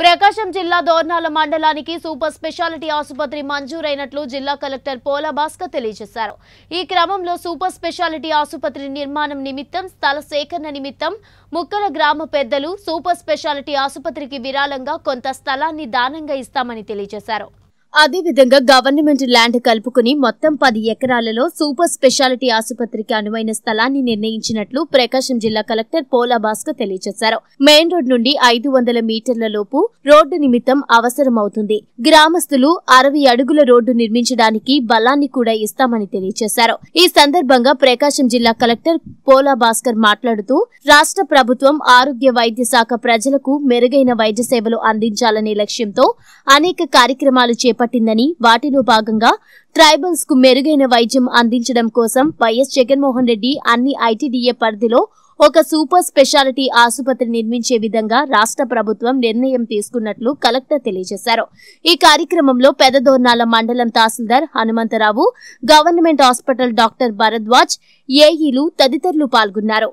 ప్రకాశం జిల్లా దోర్నాల మండలానికి super speciality ఆసుపత్రి మంజూరైనట్లు జిల్లా కలెక్టర్ పోలా భాస్కర్ తెలియజేశారు ఈ క్రమంలో సూపర్ స్పెషాలిటీ ఆసుపత్రి నిర్మాణం నిమిత్తం స్థల సేకరణ నిమిత్తం ముక్కల గ్రామ పెద్దలు సూపర్ స్పెషాలిటీ ఆసుపత్రికి విరాళంగా కొంత స్థలాన్ని దానంగా ఇస్తామని తెలియజేశారు అదేవిధంగా గవర్నమెంట్ ల్యాండ్ కలుపుకుని మొత్తం పది ఎకరాలలో సూపర్ స్పెషాలిటీ ఆసుపత్రికి అనువైన స్థలాన్ని నిర్ణయించినట్లు ప్రకాశం జిల్లా కలెక్టర్ పోలా భాస్కర్ తెలియజేశారు మెయిన్ రోడ్ నుండి ఐదు వందల మీటర్ల లోపు రోడ్డు నిమిత్తం అవసరమవుతుంది గ్రామస్తులు అరవై అడుగుల రోడ్డు నిర్మించడానికి బలాన్ని కూడా ఇస్తామని తెలియజేశారు ఈ సందర్భంగా ప్రకాశం జిల్లా కలెక్టర్ పోలా భాస్కర్ మాట్లాడుతూ రాష్ట్ర ప్రభుత్వం ఆరోగ్య వైద్య శాఖ ప్రజలకు మెరుగైన వైద్య సేవలు అందించాలనే లక్ష్యంతో అనేక కార్యక్రమాలు చేపట్టిందని వాటిలో భాగంగా ట్రైబల్స్ కు మెరుగైన వైద్యం అందించడం కోసం వైఎస్ జగన్మోహన్ రెడ్డి అన్ని ఐటీడీఏ పరిధిలో ఒక సూపర్ స్పెషాలిటీ ఆసుపత్రి నిర్మించే విధంగా రాష్ట్ర ప్రభుత్వం నిర్ణయం తీసుకున్నట్లు కలెక్టర్ తెలియజేశారు ఈ కార్యక్రమంలో పెదదోర్నాల మండలం tahsildar Hanumantharao government hospital doctor Bharadwaj ఏఈలు తదితరులు పాల్గొన్నారు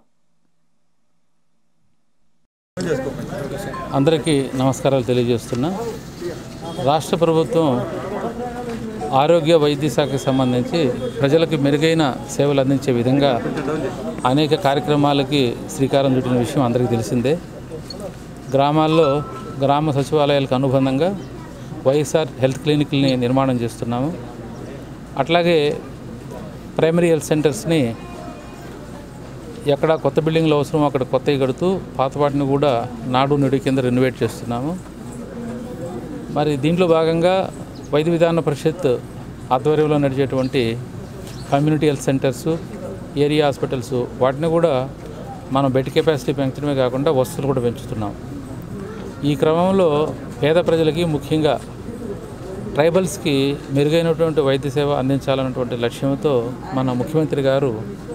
అందరికీ నమస్కారాలు తెలియజేస్తున్నా రాష్ట్ర ప్రభుత్వం ఆరోగ్య వైద్య శాఖకు సంబంధించి ప్రజలకు మెరుగైన సేవలు అందించే విధంగా అనేక కార్యక్రమాలకి శ్రీకారం చుట్టిన విషయం అందరికీ తెలిసిందే గ్రామాల్లో గ్రామ సచివాలయాలకు అనుబంధంగా వైఎస్ఆర్ హెల్త్ క్లినిక్ని నిర్మాణం చేస్తున్నాము అట్లాగే ప్రైమరీ హెల్త్ సెంటర్స్ని ఎక్కడ కొత్త బిల్డింగ్లు అవసరం అక్కడ కొత్తవి కడుతూ పాత వాటిని కూడా నాడు నేడు కింద రెనోవేట్ చేస్తున్నాము మరి దీంట్లో భాగంగా వైద్య విధాన పరిషత్ ఆధ్వర్యంలో నడిచేటువంటి community health centres area hospitals వాటిని కూడా మనం బెడ్ కెపాసిటీ పెంచడమే కాకుండా వసతులు కూడా పెంచుతున్నాం ఈ క్రమంలో పేద ప్రజలకి ముఖ్యంగా ట్రైబల్స్కి మెరుగైనటువంటి వైద్య సేవ అందించాలన్నటువంటి లక్ష్యంతో మన ముఖ్యమంత్రి గారు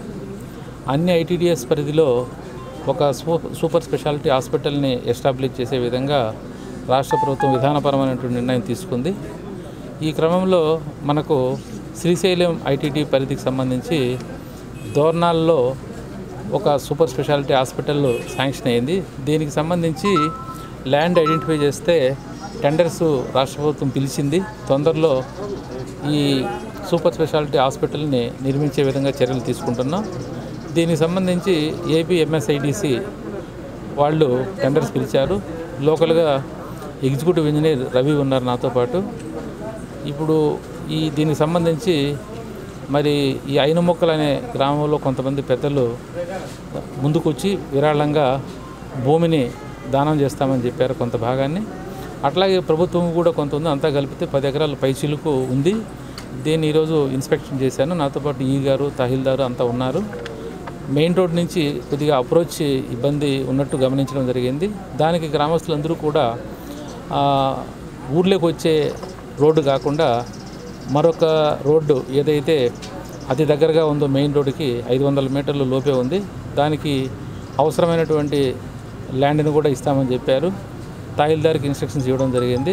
అన్ని ఐటీడీఎస్ పరిధిలో ఒక సూ- సూపర్ స్పెషాలిటీ హాస్పిటల్ని ఎస్టాబ్లిష్ చేసే విధంగా రాష్ట్ర ప్రభుత్వం విధానపరమైనటువంటి నిర్ణయం తీసుకుంది ఈ క్రమంలో మనకు శ్రీశైలం ఐటీడీ పరిధికి సంబంధించి దోర్నాల్లో ఒక సూపర్ స్పెషాలిటీ హాస్పిటల్ శాంక్షన్ అయింది దీనికి సంబంధించి ల్యాండ్ ఐడెంటిఫై చేస్తే టెండర్స్ రాష్ట్ర ప్రభుత్వం పిలిచింది తొందరలో ఈ సూపర్ స్పెషాలిటీ హాస్పిటల్ని నిర్మించే విధంగా చర్యలు తీసుకుంటున్నాం దీనికి సంబంధించి ఏపీ ఎంఎస్ఐడిసి వాళ్ళు టెండర్స్ పిలిచారు లోకల్గా ఎగ్జిక్యూటివ్ ఇంజనీర్ రవి ఉన్నారు నాతో పాటు ఇప్పుడు ఈ దీనికి సంబంధించి మరి ఈ ఐనమొక్కలు అనే గ్రామంలో కొంతమంది పెద్దలు ముందుకొచ్చి విరాళంగా భూమిని దానం చేస్తామని చెప్పారు కొంత భాగాన్ని అట్లాగే ప్రభుత్వం కూడా కొంత ఉంది అంతా కలిపితే పది ఎకరాల పైచిలుకు ఉంది దీన్ని ఈరోజు ఇన్స్పెక్షన్ చేశాను నాతో పాటు ఈ గారు తహీల్దారు అంతా ఉన్నారు మెయిన్ రోడ్ నుంచి కొద్దిగా అప్రోచ్ ఇబ్బంది ఉన్నట్టు గమనించడం జరిగింది దానికి గ్రామస్తులందరూ కూడా ఆ, ఊర్లోకి వచ్చే రోడ్డు కాకుండా మరొక రోడ్డు ఏదైతే అతి దగ్గరగా ఉందో మెయిన్ రోడ్డుకి ఐదు వందల మీటర్ల లోపే ఉంది దానికి అవసరమైనటువంటి ల్యాండ్ని కూడా ఇస్తామని చెప్పారు తహసీల్దార్కి ఇన్స్ట్రక్షన్స్ ఇవ్వడం జరిగింది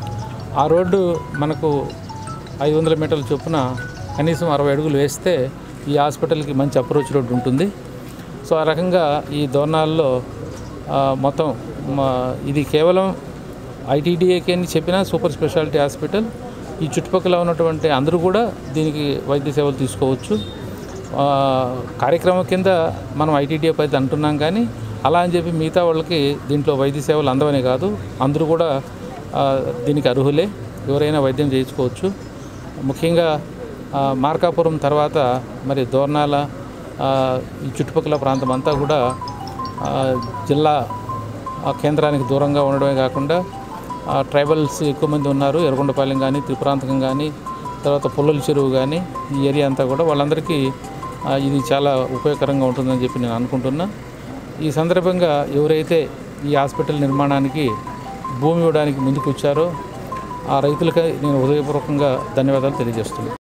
ఆ రోడ్డు మనకు ఐదు వందల మీటర్ల చొప్పున కనీసం అరవై అడుగులు వేస్తే ఈ హాస్పిటల్కి మంచి అప్రోచ్ రోడ్డు ఉంటుంది సో ఆ రకంగా ఈ దోర్నాల్లో ఆ, మొత్తం మా ఇది కేవలం ఐటీడీఏకి అని చెప్పిన సూపర్ స్పెషాలిటీ హాస్పిటల్ ఈ చుట్టుపక్కల ఉన్నటువంటి అందరూ కూడా దీనికి వైద్య సేవలు తీసుకోవచ్చు ఆ, కార్యక్రమం కింద మనం ఐటీడీఏ పరిధి అంటున్నాం కానీ అలా అని చెప్పి మిగతా వాళ్ళకి దీంట్లో వైద్య సేవలు అందవనే కాదు అందరూ కూడా ఆ, దీనికి అర్హులే ఎవరైనా వైద్యం చేయించుకోవచ్చు ముఖ్యంగా ఆ, మార్కాపురం తర్వాత మరి దోర్నాల ఆ, ఈ చుట్టుపక్కల ప్రాంతం అంతా కూడా ఆ, జిల్లా ఆ కేంద్రానికి దూరంగా ఉండడమే కాకుండా ఆ, ట్రైబల్స్ ఎక్కువ మంది ఉన్నారు ఎర్రగొండపాలెం కానీ త్రిపురాంతకం కానీ తర్వాత పుల్లల చెరువు కానీ ఈ ఏరియా అంతా కూడా వాళ్ళందరికీ ఆ, ఇది చాలా ఉపయోగకరంగా ఉంటుందని చెప్పి నేను అనుకుంటున్నా ఈ సందర్భంగా ఎవరైతే ఈ హాస్పిటల్ నిర్మాణానికి భూమి ఇవ్వడానికి ముందుకు వచ్చారో ఆ రైతులకి నేను హృదయపూర్వకంగా ధన్యవాదాలు తెలియజేస్తున్నాను